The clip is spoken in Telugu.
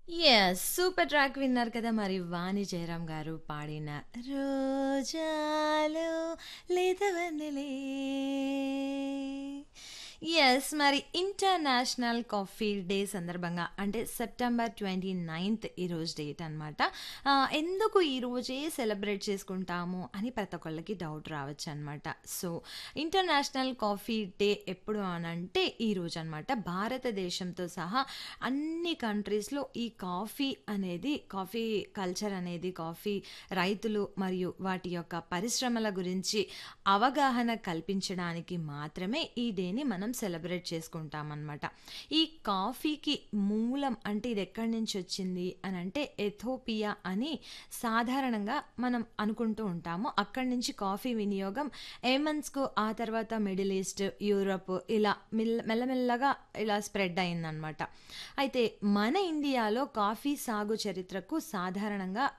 యెస్. సూపర్ ట్రాక్ విన్నారు కదా! మరి వాణి జయరాం గారు పాడిన 'రోజాలు లేతవన్నెలే' యెస్. మరి ఇంటర్నేషనల్ కాఫీ డే సందర్భంగా అంటే సెప్టెంబర్ 29థ్ ఈరోజు డేట్ అనమాట. ఆహ్, ఎందుకు ఈరోజే సెలబ్రేట్ చేసుకుంటాము అని ప్రతి ఒక్కళ్ళకి డౌట్ రావచ్చనమాట. సో, ఇంటర్నేషనల్ కాఫీ డే ఎప్పుడు అనంటే ఈరోజనమాట. భారతదేశంతో సహా అన్ని కంట్రీస్‌లో ఈ కాఫీ అనేది కాఫీ కల్చర్ అనేది కాఫీ రైతులు మరియు వాటి యొక్క పరిశ్రమల గురించి అవగాహన కల్పించడానికి మాత్రమే ఈ డేని మనం సెలబ్రేట్ చేసుకుంటామనమాట. ఈ కాఫీకి మూలం అంటే ఇది ఎక్కడి నుంచి వచ్చింది అనంటే ఎథోపియా అని సాధారణంగా మనం అనుకుంటూ ఉంటాము. అక్కడి నుంచి కాఫీ వినియోగం ఏమన్స్‌కు ఆ తర్వాత మిడిల్ ఈస్ట్, యూరప్ ఇలా మిల్ మెల్లమెల్లగా ఇలా స్ప్రెడ్ అయిందనమాట. అయితే మన ఇండియాలో కాఫీ సాగు చరిత్రకు సాధారణంగా